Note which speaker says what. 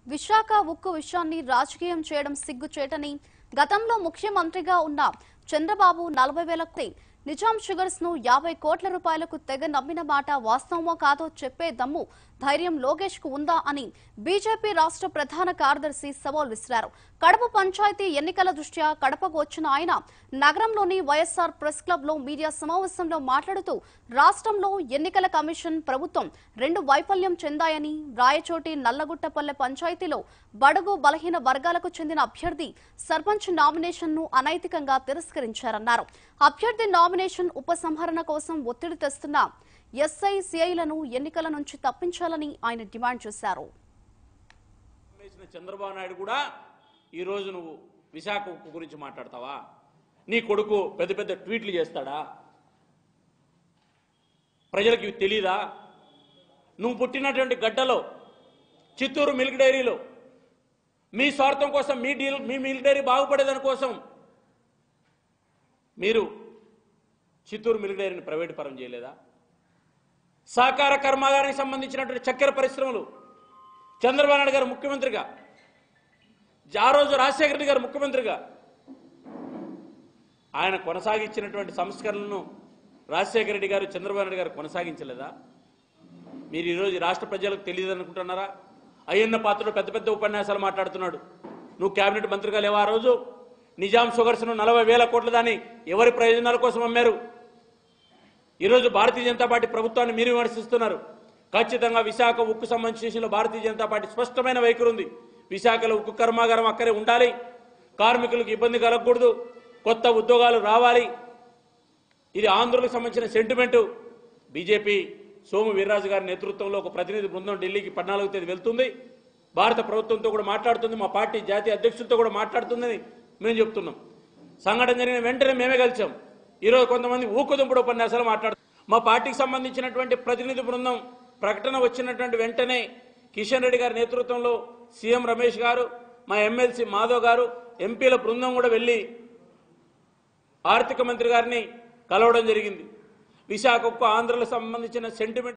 Speaker 1: విశాఖ ఉక్కు విషయాన్ని రాజకీయం చేయడం సిగ్గుచేటని గతంలో ముఖ్యమంత్రిగా ఉన్న చంద్రబాబు నలభై వేల కోటి నిజాం షుగర్స్ ను యాభై కోట్ల రూపాయలకు తెగ నమ్మిన మాట వాస్తవమో కాదో చెప్పే దమ్ము ధైర్యం లోకేష్ కు ఉందా అని బీజేపీ రాష్ట్ర ప్రధాన కార్యదర్శి సవాల్ విసిరారు కడప పంచాయతీ ఎన్నికల దృష్ట్యా కడపకు వచ్చిన ఆయన నగరంలోని వైఎస్ఆర్ ప్రెస్ క్లబ్ లో మీడియా సమావేశంలో మాట్లాడుతూ రాష్ట్రంలో ఎన్నికల కమిషన్ ప్రభుత్వం రెండు వైఫల్యం చెందాయని రాయచోటి నల్లగుట్టపల్లె పంచాయతీలో బడుగు బలహీన వర్గాలకు చెందిన అభ్యర్థి సర్పంచ్ నామినేషన్ ను అనైతికంగా తిరస్కరించారన్నారు అభ్యర్థి నామినేషన్ ఉపసంహరణ కోసం ఒత్తిడి తెస్తున్న ఎస్ఐ సిఐలను ఎన్నికల నుంచి తప్పించాలని ఆయన డిమాండ్ చేశారు
Speaker 2: వేసిన చంద్రబాబు నాయుడు కూడా ఈరోజు నువ్వు విశాఖ ఉక్కు గురించి మాట్లాడతావా నీ కొడుకు పెద్ద పెద్ద ట్వీట్లు చేస్తాడా ప్రజలకు ఇవి తెలీదా నువ్వు పుట్టినటువంటి గడ్డలో చిత్తూరు మిల్క్ డైరీలో మీ స్వార్థం కోసం మీ డీల్ మీ మిల్క్ డైరీ బాగుపడేదాని కోసం మీరు చిత్తూరు మిల్క్ డైరీని ప్రైవేట్ పరం చేయలేదా సహకార కర్మాగారానికి సంబంధించినటువంటి చక్కెర పరిశ్రమలు చంద్రబాబు నాయుడు గారు ముఖ్యమంత్రిగా ఆ రోజు రాజశేఖర రెడ్డి గారు ముఖ్యమంత్రిగా ఆయన కొనసాగించినటువంటి సంస్కరణలను రాజశేఖర రెడ్డి గారు చంద్రబాబు నాయుడు గారు కొనసాగించలేదా మీరు ఈరోజు ఈ రాష్ట్ర ప్రజలకు తెలియదు అనుకుంటున్నారా అయ్యన్న పాత్రలో పెద్ద పెద్ద ఉపన్యాసాలు మాట్లాడుతున్నాడు నువ్వు కేబినెట్ మంత్రిగా లేవా ఆ రోజు నిజాం షుగర్స్ను నలభై వేల కోట్ల దాన్ని ఎవరి ప్రయోజనాల కోసం అమ్మారు ఈరోజు భారతీయ జనతా పార్టీ ప్రభుత్వాన్ని మీరు విమర్శిస్తున్నారు ఖచ్చితంగా విశాఖ ఉక్కు సంబంధించిన విషయంలో భారతీయ జనతా పార్టీ స్పష్టమైన వైఖరి ఉంది విశాఖలో ఉక్కు కర్మాగారం అక్కడే ఉండాలి కార్మికులకు ఇబ్బంది కలగకూడదు కొత్త ఉద్యోగాలు రావాలి ఇది ఆంధ్రులకు సంబంధించిన సెంటిమెంటు బీజేపీ సోము వీర్రాజు గారి నేతృత్వంలో ఒక ప్రతినిధి బృందం ఢిల్లీకి పద్నాలుగు తేదీ వెళ్తుంది భారత ప్రభుత్వంతో కూడా మాట్లాడుతుంది మా పార్టీ జాతీయ అధ్యక్షులతో కూడా మాట్లాడుతుందని మేము చెప్తున్నాం సంఘటన జరిగిన వెంటనే మేమే కలిసాం ఈరోజు కొంతమంది ఊకుదుంపుడు ఉపన్యాసాలు మాట్లాడు మా పార్టీకి సంబంధించినటువంటి ప్రతినిధి బృందం ప్రకటన వచ్చినటువంటి వెంటనే కిషన్ రెడ్డి గారి నేతృత్వంలో సీఎం రమేష్ గారు మా ఎమ్మెల్సీ మాధవ్ గారు ఎంపీల బృందం కూడా వెళ్ళి ఆర్థిక మంత్రి గారిని కలవడం జరిగింది విశాఖకు ఆంధ్రలకు సంబంధించిన సెంటిమెంట్